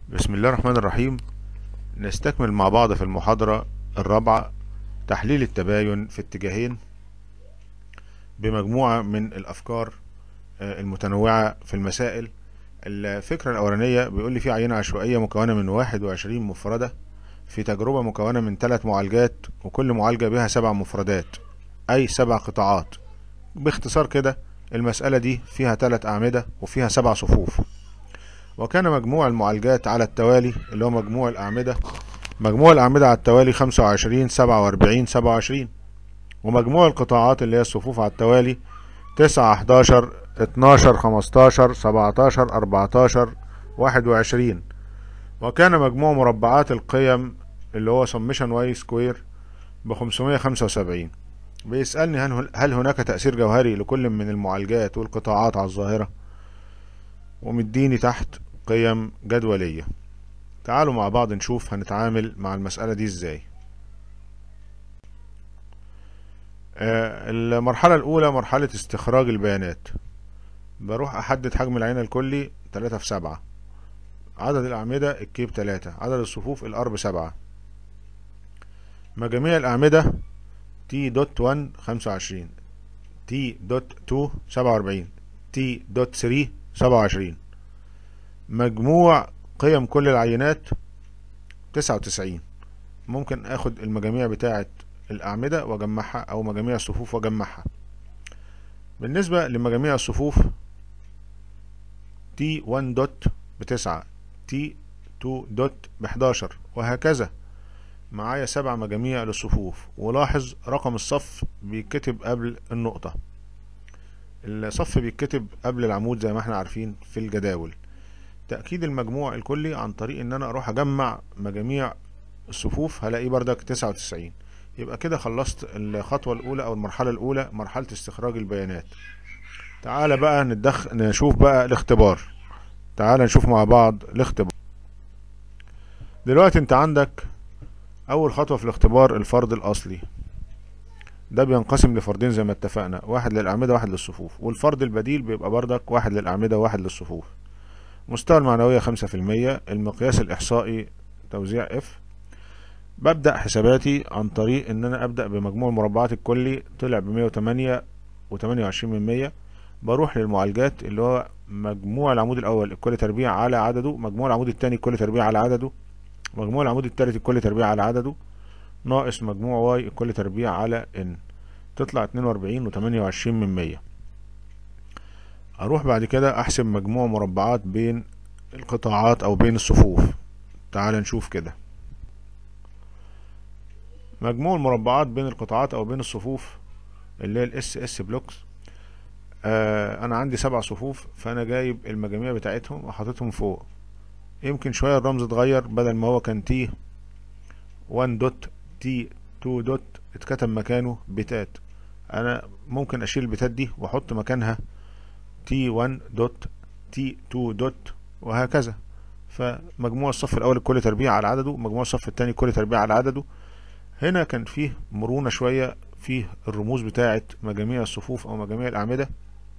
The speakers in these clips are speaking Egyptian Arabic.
بسم الله الرحمن الرحيم نستكمل مع بعض في المحاضرة الرابعة تحليل التباين في اتجاهين بمجموعة من الأفكار آه، المتنوعة في المسائل الفكرة الأولانية بيقول لي في عينة عشوائية مكونة من 21 مفردة في تجربة مكونة من ثلاث معالجات وكل معالجة بها سبع مفردات أي سبع قطاعات باختصار كده المسألة دي فيها ثلاث أعمدة وفيها سبع صفوف وكان مجموع المعالجات على التوالي اللي هو مجموع الأعمدة مجموع الأعمدة على التوالي 25 47 27 ومجموع القطاعات اللي هي الصفوف على التوالي 9 11 12 15 17 14 21 وكان مجموع مربعات القيم اللي هو سمشن واي سكوير ب 575 بيسألني هل هل هناك تأثير جوهري لكل من المعالجات والقطاعات على الظاهرة ومديني تحت قيم جدولية تعالوا مع بعض نشوف هنتعامل مع المسألة دي ازاي آه، المرحلة الأولى مرحلة استخراج البيانات بروح أحدد حجم العينة الكلي 3 في 7 عدد الأعمدة الكيب 3 عدد الصفوف الأرب 7 مجاميع الأعمدة تي دوت 1 25 تي دوت 2 47 تي دوت 3 27 مجموع قيم كل العينات 99 ممكن اخد المجاميع بتاعة الأعمدة واجمعها او مجاميع الصفوف واجمعها بالنسبة لمجاميع الصفوف تي 1 دوت بتسعة تي 2 دوت بحداشر وهكذا معايا سبع مجاميع للصفوف ولاحظ رقم الصف بيتكتب قبل النقطة الصف بيتكتب قبل العمود زي ما احنا عارفين في الجداول تأكيد المجموع الكلي عن طريق ان انا اروح اجمع مجاميع الصفوف هلاقيه بردك 99 يبقى كده خلصت الخطوة الاولى او المرحلة الاولى مرحلة استخراج البيانات تعالى بقى ندخ... نشوف بقى الاختبار تعالى نشوف مع بعض الاختبار دلوقتي انت عندك اول خطوة في الاختبار الفرض الاصلي ده بينقسم لفردين زي ما اتفقنا واحد للأعمدة واحد للصفوف والفرد البديل بيبقى بردك واحد للأعمدة وواحد للصفوف مستوى المعنوية خمسة في المية المقياس الإحصائي توزيع اف ببدأ حساباتي عن طريق ان انا ابدأ بمجموع المربعات الكلي طلع بمية وتمانية وتمانية وعشرين من مية بروح للمعالجات اللي هو مجموع العمود الاول الكل تربيع على عدده مجموع العمود الثاني الكل تربيع على عدده مجموع العمود الثالث الكل تربيع على عدده ناقص مجموع واي الكل تربيع على ان تطلع اتنين واربعين وتمانية وعشرين من مية اروح بعد كده احسب مجموع مربعات بين القطاعات او بين الصفوف تعال نشوف كده مجموع المربعات بين القطاعات او بين الصفوف اللي هي الاس اس بلوكس آه انا عندي سبع صفوف فانا جايب المجاميع بتاعتهم وحاططهم فوق يمكن شوية الرمز اتغير بدل ما هو كان تي 1 دوت تي 2 دوت اتكتب مكانه بتات انا ممكن اشيل البتات دي واحط مكانها تي 1 دوت تي 2 دوت وهكذا فمجموع الصف الاول الكل تربيع على عدده مجموع الصف الثاني الكل تربيع على عدده هنا كان فيه مرونة شوية فيه الرموز بتاعة مجاميع الصفوف او مجاميع الاعمدة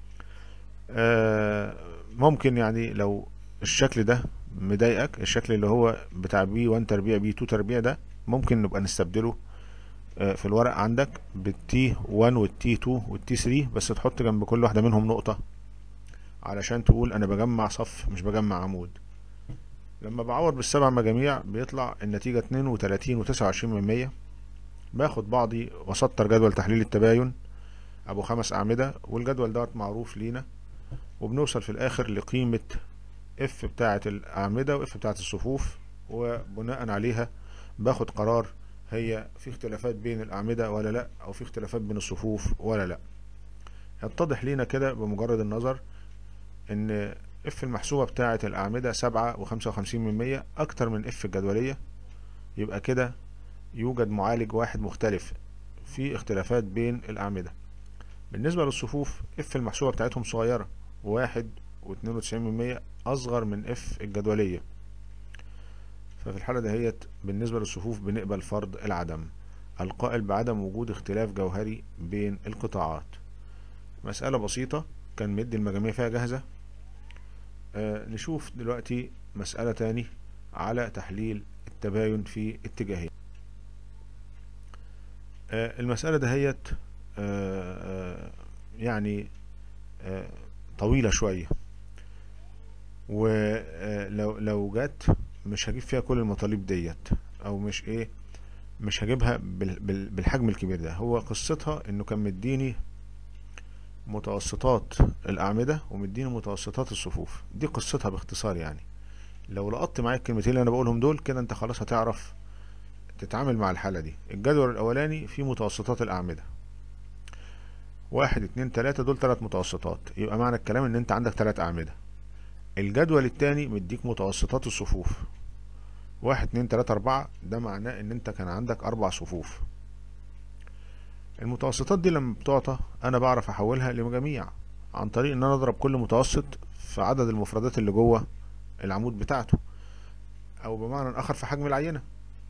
آه ممكن يعني لو الشكل ده مضايقك الشكل اللي هو بتاع بي 1 تربيع بي 2 تربيع ده ممكن نبقى نستبدله آه، في الورق عندك بالتي 1 والتي 2 والتي 3 بس تحط جنب كل واحدة منهم نقطة علشان تقول انا بجمع صف مش بجمع عمود لما بعوض بالسبع مجاميع بيطلع النتيجة 32 وتسعة وعشرين من مية باخد بعضي واسطر جدول تحليل التباين ابو خمس اعمدة والجدول دوت معروف لينا وبنوصل في الاخر لقيمة اف بتاعة الاعمدة واف بتاعة الصفوف وبناء عليها باخد قرار هي في اختلافات بين الأعمدة ولا لا أو في اختلافات بين الصفوف ولا لا يتضح لينا كده بمجرد النظر إن اف المحسوبة بتاعة الأعمدة سبعة وخمسة وخمسين من مية أكتر من اف الجدولية يبقى كده يوجد معالج واحد مختلف في اختلافات بين الأعمدة بالنسبة للصفوف اف المحسوبة بتاعتهم صغيرة واحد واتنين وتسعين من مية أصغر من اف الجدولية ففي الحالة دهيت بالنسبة للصفوف بنقبل فرض العدم القائل بعدم وجود اختلاف جوهري بين القطاعات مسألة بسيطة كان مدي المجاميع فيها جاهزة آه نشوف دلوقتي مسألة تاني على تحليل التباين في اتجاهين آه، المسألة دهيت آه، آه، يعني آه، طويلة شوية ولو لو جت مش هجيب فيها كل المطالب ديت او مش ايه مش هجيبها بال- بال- بالحجم الكبير ده هو قصتها انه كان مديني متوسطات الاعمدة ومديني متوسطات الصفوف دي قصتها باختصار يعني لو لقطت معايا الكلمتين اللي انا بقولهم دول كده انت خلاص هتعرف تتعامل مع الحالة دي الجدول الاولاني فيه متوسطات الاعمدة واحد اتنين تلاتة دول تلات متوسطات يبقى معنى الكلام ان انت عندك تلات اعمدة الجدول التاني مديك متوسطات الصفوف واحد اتنين تلاتة اربعة ده معناه ان انت كان عندك اربع صفوف المتوسطات دي لما بتعطى انا بعرف احولها لمجاميع عن طريق ان انا اضرب كل متوسط في عدد المفردات اللي جوه العمود بتاعته او بمعنى اخر في حجم العينة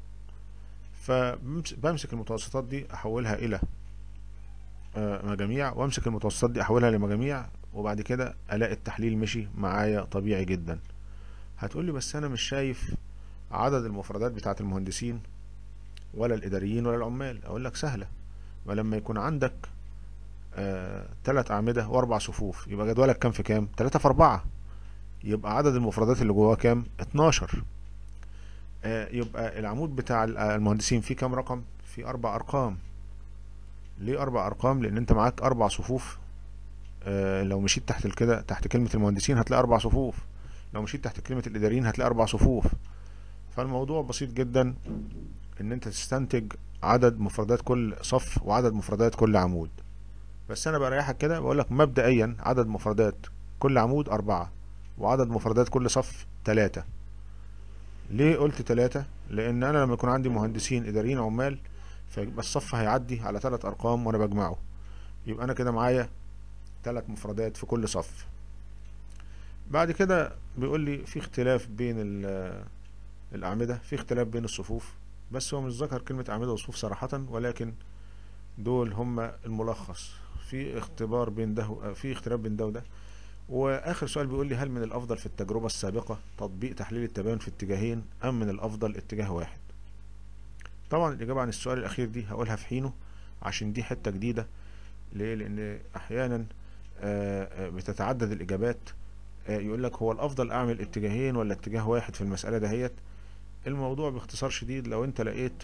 فبمسك المتوسطات دي احولها الى آه، مجاميع وامسك المتوسطات دي احولها لمجاميع وبعد كده الاقي التحليل مشي معايا طبيعي جدا هتقولي بس انا مش شايف عدد المفردات بتاعت المهندسين ولا الاداريين ولا العمال اقول لك سهلة ولما يكون عندك آه، تلات اعمدة واربع صفوف يبقى جدولك كام في كام تلاتة في اربعة يبقى عدد المفردات اللي جواه كام 12 آه، يبقى العمود بتاع ال- المهندسين فيه كام رقم فيه اربع ارقام ليه اربع ارقام لان انت معاك اربع صفوف آه، لو مشيت تحت كده تحت كلمة المهندسين هتلاقي اربع صفوف لو مشيت تحت كلمة الاداريين هتلاقي اربع صفوف فالموضوع بسيط جدا ان انت تستنتج عدد مفردات كل صف وعدد مفردات كل عمود بس انا بريحك كده بقول لك مبدئيا عدد مفردات كل عمود اربعة وعدد مفردات كل صف تلاتة ليه قلت تلاتة لان انا لما يكون عندي مهندسين اداريين عمال فيبقى الصف هيعدي على تلات ارقام وانا بجمعه يبقى انا كده معايا تلات مفردات في كل صف بعد كده بيقول لي في اختلاف بين ال- الأعمدة في اختلاف بين الصفوف بس هو مش ذكر كلمة أعمدة وصفوف صراحة ولكن دول هم الملخص في اختبار بين ده و- في اختلاف بين ده وده وآخر سؤال بيقول لي هل من الأفضل في التجربة السابقة تطبيق تحليل التباين في اتجاهين أم من الأفضل اتجاه واحد طبعا الإجابة عن السؤال الأخير دي هقولها في حينه عشان دي حتة جديدة ليه لأن أحيانا آه، آه، بتتعدد الإجابات آه، يقول لك هو الأفضل أعمل اتجاهين ولا اتجاه واحد في المسألة دهيت الموضوع باختصار شديد لو أنت لقيت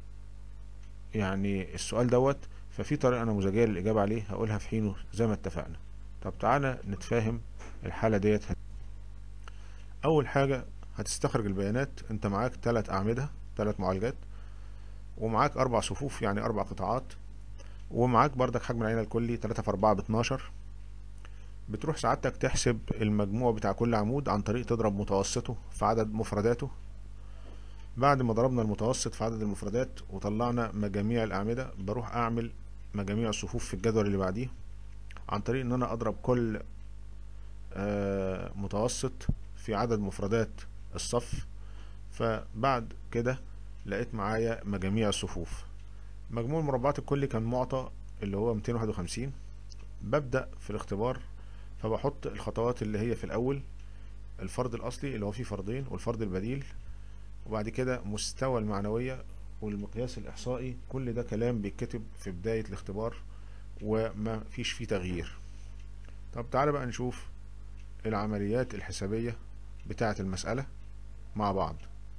يعني السؤال دوت ففي طريقة نموذجية للإجابة عليه هقولها في حينه زي ما اتفقنا طب تعالى نتفاهم الحالة ديت أول حاجة هتستخرج البيانات أنت معاك تلات أعمدة تلات معالجات ومعاك أربع صفوف يعني أربع قطاعات ومعاك بردك حجم العينة الكلي تلاتة في أربعة باتناشر بتروح سعادتك تحسب المجموع بتاع كل عمود عن طريق تضرب متوسطه في عدد مفرداته بعد ما ضربنا المتوسط في عدد المفردات وطلعنا مجاميع الأعمدة بروح أعمل مجاميع الصفوف في الجدول اللي بعديه عن طريق إن أنا أضرب كل آه، متوسط في عدد مفردات الصف فبعد كده لقيت معايا مجاميع الصفوف مجموع المربعات الكلي كان معطى اللي هو 251 ببدأ في الاختبار فبحط الخطوات اللي هي في الأول الفرض الأصلي اللي هو فيه فردين والفرض البديل وبعد كده مستوى المعنوية والمقياس الإحصائي كل ده كلام بيتكتب في بداية الاختبار وما فيش فيه تغيير طب تعالى بقى نشوف العمليات الحسابية بتاعة المسألة مع بعض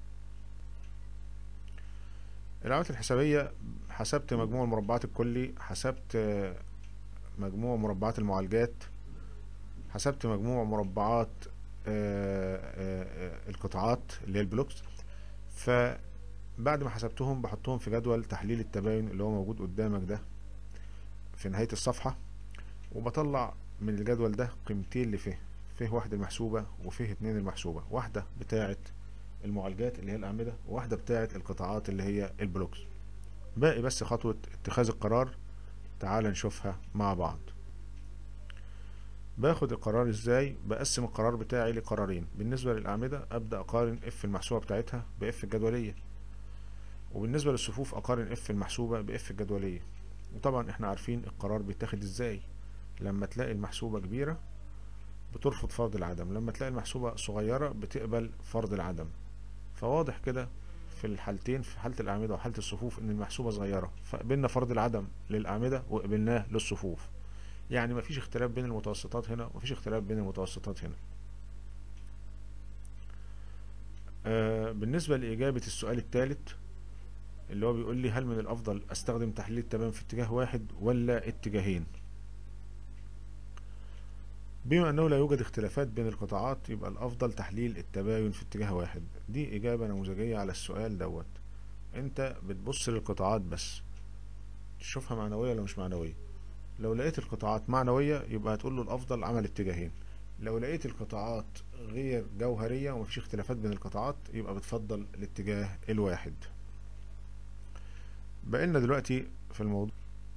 العمليات الحسابية حسبت مجموع المربعات الكلي حسبت آه، مجموع مربعات المعالجات حسبت مجموع مربعات آه، آه، آه، القطاعات اللي هي البلوكس فبعد ما حسبتهم بحطهم في جدول تحليل التباين اللي هو موجود قدامك ده في نهاية الصفحة وبطلع من الجدول ده قيمتين لفه فه واحد المحسوبة وفه اتنين المحسوبة واحدة بتاعة المعالجات اللي هي الأعمدة وواحدة بتاعة القطاعات اللي هي البلوكس باقي بس خطوة اتخاذ القرار تعال نشوفها مع بعض باخد القرار ازاي بقسم القرار بتاعي لقرارين بالنسبة للأعمدة أبدأ أقارن اف المحسوبة بتاعتها باف الجدولية وبالنسبة للصفوف أقارن اف المحسوبة باف الجدولية وطبعا احنا عارفين القرار بيتاخد ازاي لما تلاقي المحسوبة كبيرة بترفض فرض العدم لما تلاقي المحسوبة صغيرة بتقبل فرض العدم فواضح كده في الحالتين في حالة الأعمدة وحالة الصفوف إن المحسوبة صغيرة فقبلنا فرض العدم للأعمدة وقبلناه للصفوف يعني مفيش اختلاف بين المتوسطات هنا ومفيش اختلاف بين المتوسطات هنا آه بالنسبة لإجابة السؤال الثالث اللي هو بيقول لي هل من الأفضل أستخدم تحليل التباين في اتجاه واحد ولا اتجاهين بما أنه لا يوجد اختلافات بين القطاعات يبقى الأفضل تحليل التباين في اتجاه واحد دي إجابة نموذجية على السؤال دوت أنت بتبص للقطاعات بس تشوفها معنوية ولا مش معنوية لو لقيت القطاعات معنوية يبقى هتقول له الأفضل عمل اتجاهين لو لقيت القطاعات غير جوهرية ومفيش اختلافات بين القطاعات يبقى بتفضل الاتجاه الواحد بقينا دلوقتي في الموضوع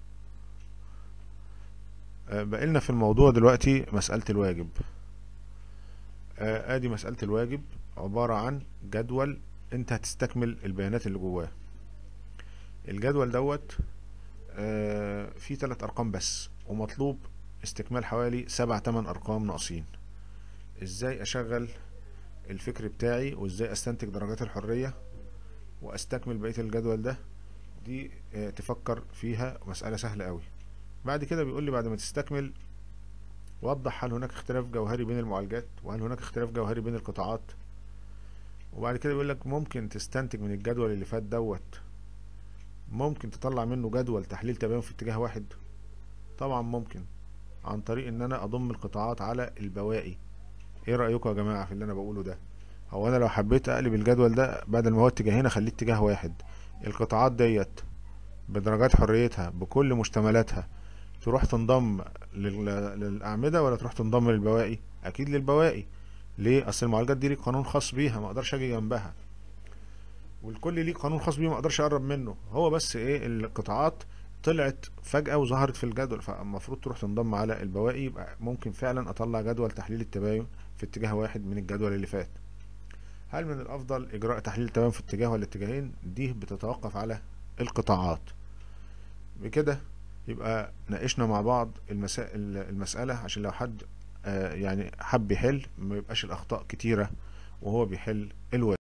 آه، بقينا في الموضوع دلوقتي مسألة الواجب آه، ادي مسألة الواجب عبارة عن جدول انت هتستكمل البيانات اللي جواه الجدول دوت آه، فيه تلات ارقام بس ومطلوب استكمال حوالي سبع تمن ارقام ناقصين ازاي اشغل الفكر بتاعي وازاي استنتج درجات الحرية واستكمل بقية الجدول ده دي آه، تفكر فيها مسألة سهلة قوي بعد كده بيقول لي بعد ما تستكمل وضح هل هناك اختلاف جوهري بين المعالجات وهل هناك اختلاف جوهري بين القطاعات وبعد كده بيقول لك ممكن تستنتج من الجدول اللي فات دوت ممكن تطلع منه جدول تحليل تباين في اتجاه واحد طبعا ممكن عن طريق ان انا اضم القطاعات على البواقي ايه رأيكم يا جماعة في اللي انا بقوله ده هو انا لو حبيت اقلب الجدول ده بدل ما هو اتجاهين اخليه اتجاه واحد القطاعات ديت بدرجات حريتها بكل مشتملاتها تروح تنضم لل- للأعمدة ولا تروح تنضم للبواقي أكيد للبواقي ليه أصل المعالجات دي ليه قانون خاص بيها ما أقدرش أجي جنبها والكل ليه قانون خاص بيه ما أقدرش أقرب منه هو بس إيه القطاعات طلعت فجأة وظهرت في الجدول فالمفروض تروح تنضم على البواقي يبقى ممكن فعلا أطلع جدول تحليل التباين في اتجاه واحد من الجدول اللي فات هل من الأفضل إجراء تحليل التباين في اتجاه ولا اتجاهين دي بتتوقف على القطاعات بكده يبقى ناقشنا مع بعض المسائل المسألة عشان لو حد آه، يعني حب يحل ما يبقاش الأخطاء كتيرة وهو بيحل الواجب